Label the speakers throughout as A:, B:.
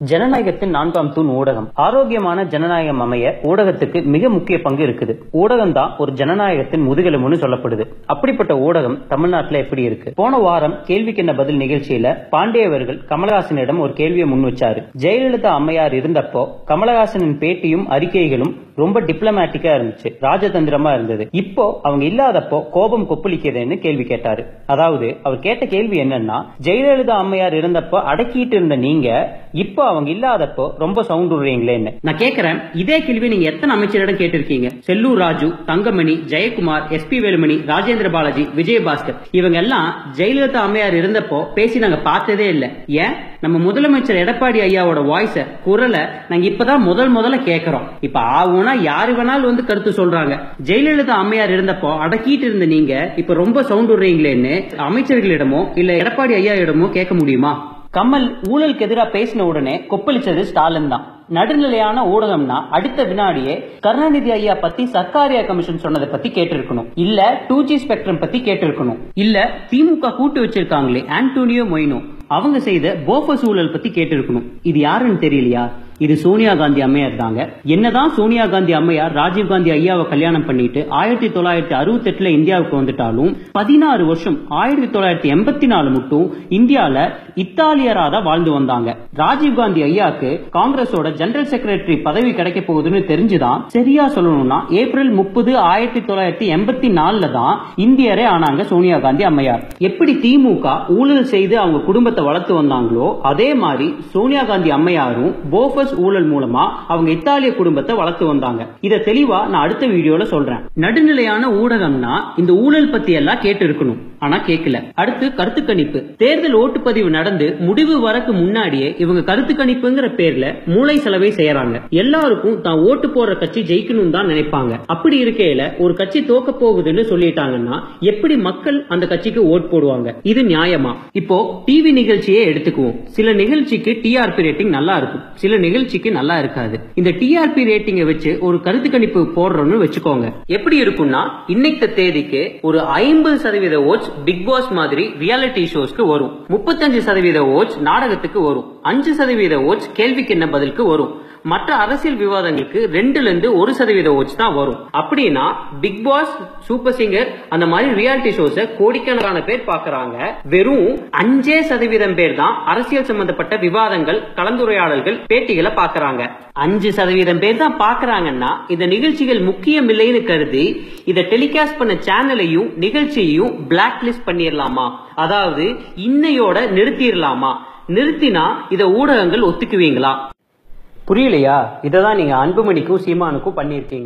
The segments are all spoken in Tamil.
A: ஜனநாயகத்தின் நான்காம் தூண் ஊடகம் ஆரோக்கியமான ஜனநாயகம் அமைய ஊடகத்துக்கு மிக முக்கிய பங்கு இருக்குது ஊடகம் தான் ஒரு ஜனநாயகத்தின் முதுகெலும்புன்னு சொல்லப்படுது அப்படிப்பட்ட ஊடகம் தமிழ்நாட்டுல எப்படி இருக்கு போன வாரம் கேள்விக்கு என்ன பதில் நிகழ்ச்சியில பாண்டிய அவர்கள் கமலஹாசனிடம் ஒரு கேள்வியை முன் வச்சாரு ஜெயலலிதா அம்மையார் இருந்தப்போ கமலஹாசனின் பேட்டியும் அறிக்கைகளும் ரொம்ப டிப்ளமேட்டிக்கா இருந்துச்சு ராஜதந்திரமா இருந்தது இப்போ அவங்க இல்லாதப்போ கோபம் கொப்பளிக்குதுன்னு கேள்வி கேட்டாரு அதாவது அவர் கேட்ட கேள்வி என்னன்னா ஜெயலலிதா அம்மையார் இருந்தப்போ அடக்கிட்டு இருந்த நீங்க இப்போ அவங்க இல்லாதப்போ ரொம்ப சவுண்ட் விடுறீங்களேன்னு நான் கேக்குறேன் இதே கேள்வி நீங்க எத்தனை அமைச்சரிடம் கேட்டிருக்கீங்க செல்லூர் ராஜு தங்கமணி ஜெயக்குமார் எஸ் பி வேலுமணி ராஜேந்திர பாலாஜி விஜயபாஸ்கர் இவங்க எல்லாம் ஜெயலலிதா அம்மையார் இருந்தப்போ பேசி நாங்க பார்த்ததே இல்ல ஏன் நம்ம முதலமைச்சர் எடப்பாடி ஐயாவோட வாய்ஸ குரலை நாங்க இப்பதான் முதல் முதல்ல கேக்குறோம் இப்ப ஆகும்னா யாரு வேணாலும் வந்து கருத்து சொல்றாங்க ஜெயலலிதா அம்மையார் இருந்தப்போ அடக்கிட்டு இருந்த நீங்க இப்ப ரொம்ப சவுண்ட் விடுறீங்களேன்னு அமைச்சர்களிடமோ இல்ல எடப்பாடி ஐயா இடமோ கேட்க முடியுமா கமல் ஊழலுக்கு எதிராக பேசின உடனே கொப்பளிச்சது ஸ்டாலின் தான் நடுநிலையான ஊடகம்னா அடுத்த வினாடியே கருணாநிதி ஐயா பத்தி சர்க்காரியா கமிஷன் சொன்னதை பத்தி கேட்டிருக்கணும் இல்ல டூ ஜி ஸ்பெக்ட்ரம் பத்தி கேட்டிருக்கணும் இல்ல திமுக கூட்டு வச்சிருக்காங்களே ஆண்டோனியோ மொய்னோ அவங்க செய்த போஃபஸ் ஊழல் பத்தி கேட்டிருக்கணும் இது யாருன்னு தெரியலையா இது சோனியா காந்தி அம்மையார் தாங்க என்னதான் சோனியா காந்தி அம்மையார் ராஜீவ் காந்தி ஐயாவை கல்யாணம் பண்ணிட்டு ஆயிரத்தி தொள்ளாயிரத்தி அறுபத்தி எட்டுல இந்தியாவுக்கு வந்துட்டாலும் பதினாறு வருஷம் ஆயிரத்தி தொள்ளாயிரத்தி எண்பத்தி நாலு மட்டும் இந்தியால இத்தாலியரா தான் வாழ்ந்து வந்தாங்க ராஜீவ் காந்தி ஐயாக்கு காங்கிரஸோட ஜெனரல் செக்ரட்டரி பதவி கிடைக்க போகுதுன்னு தெரிஞ்சுதான் சரியா சொல்லணும்னா ஏப்ரல் முப்பது ஆயிரத்தி தொள்ளாயிரத்தி எண்பத்தி நாலுல தான் இந்தியரே ஆனாங்க சோனியா காந்தி அம்மையார் எப்படி திமுக ஊழல் செய்து அவங்க குடும்பத்தை வளர்த்து வந்தாங்களோ அதே மாதிரி சோனியா காந்தி அம்மையாரும் போஃபஸ் ஊழல் மூலமா அவங்க இத்தாலிய குடும்பத்தை வளர்த்து வந்தாங்க இத தெளிவா நான் அடுத்த வீடியோல சொல்றேன் நடுநிலையான ஊடகம்னா இந்த ஊழல் பத்தி எல்லாம் கேட்டு இருக்கணும் ஆனா கேட்கல அடுத்து கருத்து கணிப்பு தேர்தல் ஓட்டுப்பதிவு நடந்து முடிவு வரக்கு முன்னாடியே இவங்க கருத்து கணிப்புங்கிற பேர்ல மூளை செலவை செய்யறாங்க எல்லாருக்கும் தான் ஓட்டு போடுற கட்சி ஜெயிக்கணும் தான் நினைப்பாங்க அப்படி இருக்கையில ஒரு கட்சி தோக்க போகுதுன்னு சொல்லிட்டாங்கன்னா எப்படி மக்கள் அந்த கட்சிக்கு ஓட் போடுவாங்க இது நியாயமா இப்போ டிவி நிகழ்ச்சியே எடுத்துக்குவோம் சில நிகழ்ச்சிக்கு டிஆர்பி ரேட்டிங் நல்லா இருக்கும் சில நிகழ்ச்சிக்கு நல்லா இருக்காது இந்த டிஆர்பி ரேட்டிங்கை வச்சு ஒரு கருத்து கணிப்பு போடுறோம்னு வச்சுக்கோங்க எப்படி இருக்கும்னா இன்னைக்கு தேதிக்கு ஒரு ஐம்பது சதவீத ஓட்ஸ் பிக் பாஸ் மாதிரி ரியாலிட்டி ஷோஸ்க்கு வரும் முப்பத்தஞ்சு சதவீத ஓட்ஸ் நாடகத்துக்கு வரும் அஞ்சு சதவீத ஓட்ஸ் கேள்விக்கு என்ன பதிலுக்கு வரும் மற்ற அரசியல் விவாதங்களுக்கு ரெண்டுல இருந்து ஒரு சதவீத ஓட்ஸ் தான் வரும் அப்படின்னா பிக் பாஸ் சூப்பர் சிங்கர் அந்த மாதிரி ரியாலிட்டி ஷோஸ கோடிக்கணக்கான பேர் பாக்குறாங்க வெறும் அஞ்சே சதவீதம் பேர் தான் அரசியல் சம்பந்தப்பட்ட விவாதங்கள் கலந்துரையாடல்கள் பேட்டிகளை பாக்குறாங்க அஞ்சு சதவீதம் பேர் தான் பாக்குறாங்கன்னா இந்த நிகழ்ச்சிகள் முக்கியம் இல்லைன்னு கருதி இதை டெலிகாஸ்ட் பண்ண சேனலையும் நிகழ்ச்சியையும் பிளாக் லிஸ்ட் பண்ணிடலாமா அதாவது இன்னையோட நிறுத்திடலாமா நிறுத்தினா இத ஊடகங்கள் ஒத்துக்குவீங்களா புரியலையா இததான் நீங்க அன்புமணிக்கும் சீமானுக்கும் பண்ணிருக்கீங்க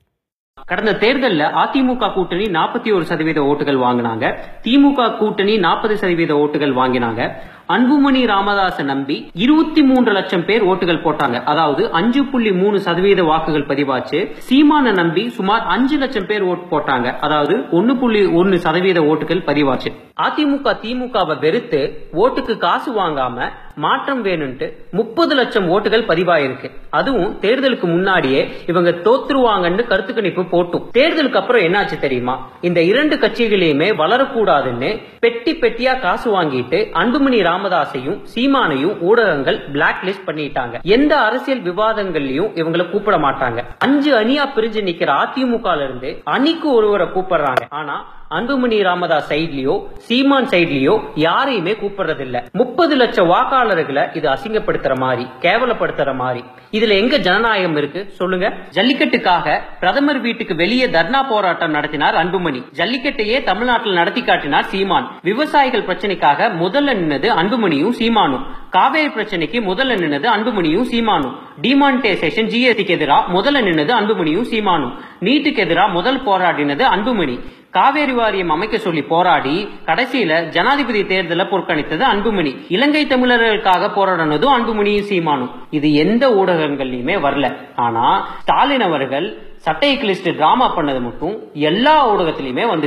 A: கடந்த தேர்தல்ல அதிமுக கூட்டணி நாற்பத்தி ஒரு சதவீத ஓட்டுகள் வாங்கினாங்க திமுக கூட்டணி நாற்பது சதவீத ஓட்டுகள் வாங்கினாங்க அன்புமணி ராமதாச நம்பி இருபத்தி மூன்று லட்சம் பேர் ஓட்டுகள் போட்டாங்க அதாவது அஞ்சு புள்ளி மூணு சதவீத வாக்குகள் பதிவாச்சு சீமான நம்பி சுமார் அஞ்சு லட்சம் பேர் ஓட்டு போட்டாங்க அதாவது ஒன்னு புள்ளி ஒன்னு சதவீத ஓட்டுகள் பதிவாச்சு அதிமுக திமுகவை வெறுத்து ஓட்டுக்கு காசு வாங்காம மாற்றம் வேணும்ட்டு முப்பது லட்சம் ஓட்டுகள் பதிவாயிருக்கு அதுவும் தேர்தலுக்கு முன்னாடியே இவங்க தோத்துருவாங்கன்னு கருத்து கணிப்பு போட்டும் தேர்தலுக்கு அப்புறம் என்னாச்சு தெரியுமா இந்த இரண்டு கட்சிகளையுமே வளரக்கூடாதுன்னு பெட்டி பெட்டியா காசு வாங்கிட்டு அன்புமணி ராமதாசையும் சீமானையும் ஊடகங்கள் பிளாக் லிஸ்ட் பண்ணிட்டாங்க எந்த அரசியல் விவாதங்கள்லயும் இவங்களை கூப்பிட மாட்டாங்க அஞ்சு அணியா பிரிஞ்சு நிக்கிற அதிமுக இருந்து அணிக்கு ஒருவரை கூப்பிடுறாங்க ஆனா அன்புமணி ராமதாஸ் சைட்லயோ சீமான் சைட்லயோ யாரையுமே கூப்பிடுறது இல்ல முப்பது லட்சம் வாக்காளர்களை இது அசிங்கப்படுத்துற மாதிரி கேவலப்படுத்துற மாதிரி இதுல எங்க ஜனநாயகம் இருக்கு சொல்லுங்க ஜல்லிக்கட்டுக்காக பிரதமர் வீட்டுக்கு வெளியே தர்ணா போராட்டம் நடத்தினார் அன்புமணி ஜல்லிக்கட்டையே தமிழ்நாட்டில் நடத்தி காட்டினார் சீமான் விவசாயிகள் பிரச்சனைக்காக முதல்ல நின்னது அன்புமணியும் சீமானும் காவேரி பிரச்சனைக்கு முதல்ல நின்னது அன்புமணியும் சீமானும் டிமானிட்டைசேஷன் ஜிஎஸ்டிக்கு எதிராக முதல்ல நின்னது அன்புமணியும் சீமானும் நீட்டுக்கு எதிராக முதல் போராடினது அன்புமணி காவேரி வாரியம் அமைக்க சொல்லி போராடி கடைசியில ஜனாதிபதி தேர்தலை புறக்கணித்தது அன்புமணி இலங்கை தமிழர்களுக்காக போராடினதும் அன்புமணியும் சீமானும் இது எந்த ஊடகங்கள்லயுமே வரல ஆனா ஸ்டாலின் அவர்கள் சட்டை கிளிஸ்ட் டிராமா பண்ணது மட்டும் எல்லா ஊடகத்திலயுமே வந்துச்சு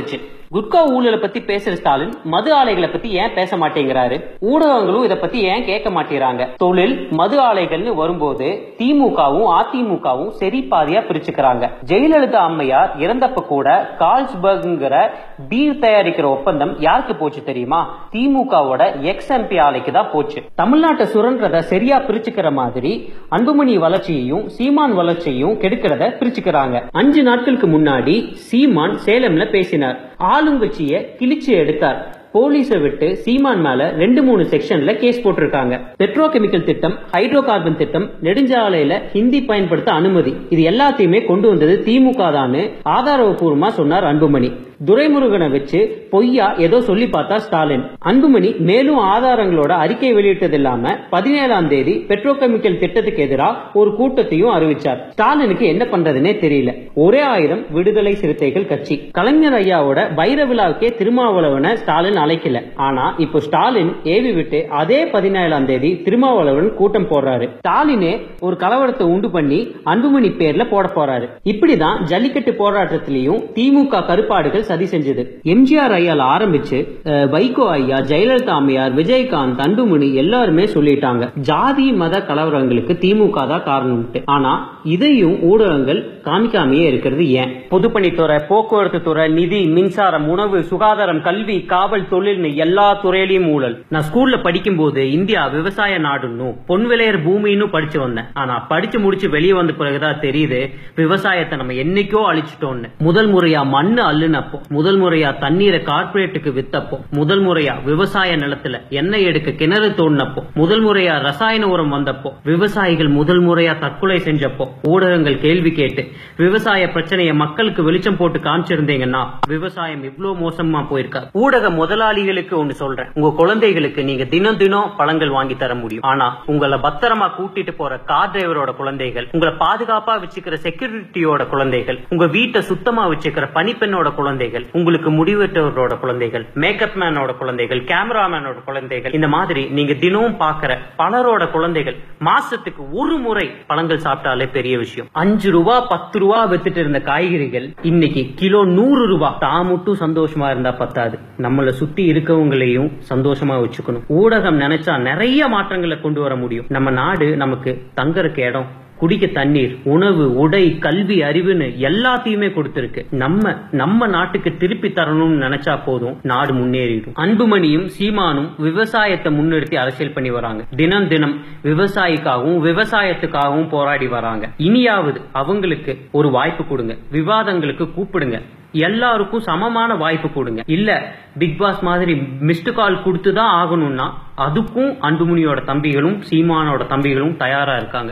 B: குட்கா ஊழலை பத்தி பேசுற ஸ்டாலின் மது ஆலைகளை பத்தி ஏன் பேச மாட்டேங்கிறாரு ஊடகங்களும் இத பத்தி ஏன் கேட்க மாட்டேங்கிறாங்க தொழில் மது ஆலைகள்னு வரும்போது திமுகவும் அதிமுகவும் சரி பாதியா பிரிச்சுக்கிறாங்க ஜெயலலிதா அம்மையார் இறந்தப்ப கூட கால்ஸ்பர்க்ங்கிற பீர் தயாரிக்கிற ஒப்பந்தம் யாருக்கு போச்சு தெரியுமா திமுகவோட எக்ஸ் எம்பி ஆலைக்கு தான் போச்சு தமிழ்நாட்டை சுரன்றத சரியா பிரிச்சுக்கிற மாதிரி அன்புமணி வளர்ச்சியையும் சீமான் வளர்ச்சியையும் கெடுக்கிறத பிரிச்சுக்கிறாங்க அஞ்சு நாட்களுக்கு முன்னாடி சீமான் சேலம்ல பேசினார் ஆளுங்கட்சிய கிழிச்சு எடுத்தார் போலீஸை விட்டு சீமான் மேல ரெண்டு மூணு செக்ஷன்ல கேஸ் போட்டிருக்காங்க பெட்ரோ கெமிக்கல் திட்டம் ஹைட்ரோ கார்பன் திட்டம் நெடுஞ்சாலையில ஹிந்தி பயன்படுத்த அனுமதி இது எல்லாத்தையுமே கொண்டு வந்தது திமுக தான்னு ஆதாரபூர்வமா சொன்னார் அன்புமணி துரைமுருகனை வச்சு பொய்யா ஏதோ சொல்லி பார்த்தா ஸ்டாலின் அன்புமணி மேலும் ஆதாரங்களோட அறிக்கை வெளியிட்டது இல்லாம பதினேழாம் தேதி பெட்ரோகெமிக்கல் திட்டத்துக்கு எதிராக ஒரு கூட்டத்தையும் அறிவிச்சார் ஸ்டாலினுக்கு என்ன பண்றதுனே தெரியல ஒரே ஆயிரம் விடுதலை சிறுத்தைகள் கட்சி கலைஞர் ஐயாவோட வைர விழாவுக்கே திருமாவளவனை ஸ்டாலின் அழைக்கல ஆனா இப்போ ஸ்டாலின் ஏவி விட்டு அதே பதினேழாம் தேதி திருமாவளவன் கூட்டம் போடுறாரு ஸ்டாலினே ஒரு கலவரத்தை உண்டு பண்ணி அன்புமணி பேர்ல போட போறாரு இப்படிதான் ஜல்லிக்கட்டு போராட்டத்திலையும் திமுக கருப்பாடுகள் சதி செஞ்சது எம்ஜிஆர் ஐயால ஆரம்பிச்சு அஹ், வைகோ ஐயா ஜெயலலிதா அம்மையார் விஜயகாந்த் அன்புமணி எல்லாருமே சொல்லிட்டாங்க ஜாதி மத கலவரங்களுக்கு திமுக தான் காரணம் ஆனா இதையும் ஊடகங்கள் காமிக்காமையே இருக்கிறது ஏன் பொதுப்பணித்துறை போக்குவரத்து துறை நிதி மின்சாரம் உணவு சுகாதாரம் கல்வி காவல் தொழில்னு எல்லா துறையிலையும் ஊழல் நான் ஸ்கூல்ல படிக்கும் போது இந்தியா விவசாய நாடுன்னும் பொன் விளையர் பூமின்னு படிச்சு வந்தேன் ஆனா படிச்சு முடிச்சு வெளியே வந்த பிறகுதான் தெரியுது விவசாயத்தை நம்ம என்னைக்கோ அழிச்சிட்டோம்னு முதல் முறையா மண்ணு அள்ளுனப்போ முதல் முறையா தண்ணீரை கார்ப்பரேட்டுக்கு வித்தப்போ முதல் முறையா விவசாய நிலத்துல எண்ணெய் எடுக்க கிணறு தோண்டினப்போ முதல் முறையா ரசாயன உரம் வந்தப்போ விவசாயிகள் முதல் முறையா தற்கொலை செஞ்சப்போ ஊடகங்கள் கேள்வி கேட்டு விவசாய பிரச்சனையை மக்களுக்கு வெளிச்சம் போட்டு காமிச்சிருந்தீங்கன்னா விவசாயம் இவ்ளோ மோசமா போயிருக்கா ஊடக முதலாளிகளுக்கு ஒண்ணு சொல்றேன் உங்க குழந்தைகளுக்கு நீங்க தினம் தினம் பழங்கள் வாங்கி தர முடியும் ஆனா உங்களை பத்திரமா கூட்டிட்டு போற கார் டிரைவரோட குழந்தைகள் உங்களை பாதுகாப்பா வச்சுக்கிற செக்யூரிட்டியோட குழந்தைகள் உங்க வீட்டை சுத்தமா வச்சுக்கிற பணிப்பெண்ணோட குழந்தைகள் உங்களுக்கு முடிவெட்டவரோட குழந்தைகள் மேக்கப் மேனோட குழந்தைகள் கேமராமேனோட குழந்தைகள் இந்த மாதிரி நீங்க தினமும் பாக்குற பலரோட குழந்தைகள் மாசத்துக்கு ஒரு முறை பழங்கள் சாப்பிட்டாலே பெரிய விஷயம் அஞ்சு ரூபா பத்து ரூபா வித்துட்டு இருந்த காய்கறிகள் இன்னைக்கு கிலோ நூறு ரூபா தான் மட்டும் சந்தோஷமா இருந்தா பத்தாது நம்மள சுத்தி இருக்கவங்களையும் சந்தோஷமா வச்சுக்கணும் ஊடகம் நினைச்சா நிறைய மாற்றங்களை கொண்டு வர முடியும் நம்ம நாடு நமக்கு தங்கறதுக்கு இடம் குடிக்க தண்ணீர் உணவு உடை கல்வி அறிவுன்னு எல்லாத்தையுமே கொடுத்திருக்கு நம்ம நம்ம நாட்டுக்கு திருப்பி தரணும்னு நினைச்சா போதும் நாடு முன்னேறிடும் அன்புமணியும் சீமானும் விவசாயத்தை முன்னிறுத்தி அரசியல் பண்ணி வராங்க தினம் தினம் விவசாயிக்காகவும் விவசாயத்துக்காகவும் போராடி வராங்க இனியாவது அவங்களுக்கு ஒரு வாய்ப்பு கொடுங்க விவாதங்களுக்கு கூப்பிடுங்க எல்லாருக்கும் சமமான வாய்ப்பு கொடுங்க இல்ல பிக் பாஸ் மாதிரி மிஸ்டு கால் கொடுத்து தான் ஆகணும்னா அதுக்கும் அன்புமணியோட தம்பிகளும் சீமானோட தம்பிகளும் தயாரா இருக்காங்க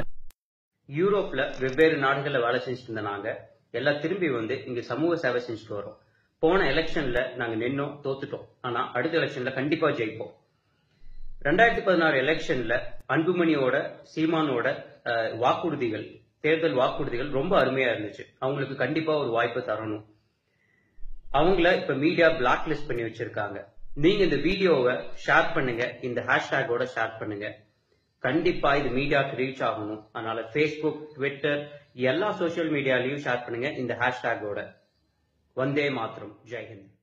B: யூரோப்ல வெவ்வேறு நாடுகள்ல வேலை செஞ்சுட்டு இருந்த நாங்க எல்லாம் திரும்பி வந்து இங்க சமூக சேவை செஞ்சுட்டு வரோம் போன எலெக்ஷன்ல நாங்க நின்னோம் தோத்துட்டோம் ஆனா அடுத்த எலெக்ஷன்ல கண்டிப்பா ஜெயிப்போம் ரெண்டாயிரத்தி பதினாறு எலெக்ஷன்ல அன்புமணியோட சீமானோட அஹ், வாக்குறுதிகள் தேர்தல் வாக்குறுதிகள் ரொம்ப அருமையா இருந்துச்சு அவங்களுக்கு கண்டிப்பா ஒரு வாய்ப்பு தரணும் அவங்கள இப்ப மீடியா பிளாக் லிஸ்ட் பண்ணி வச்சிருக்காங்க நீங்க இந்த வீடியோவை ஷேர் பண்ணுங்க இந்த ஹேஷ்டேக்கோட ஷேர் பண்ணுங்க கண்டிப்பா இது மீடியாக்கு ரீச் ஆகணும் அதனால ஃபேஸ்புக் ட்விட்டர் எல்லா சோஷியல் மீடியாலையும் ஷேர் பண்ணுங்க இந்த ஹேஷ்டேக்கோட வந்தே மாத்திரம் ஜெய்ஹிந்த்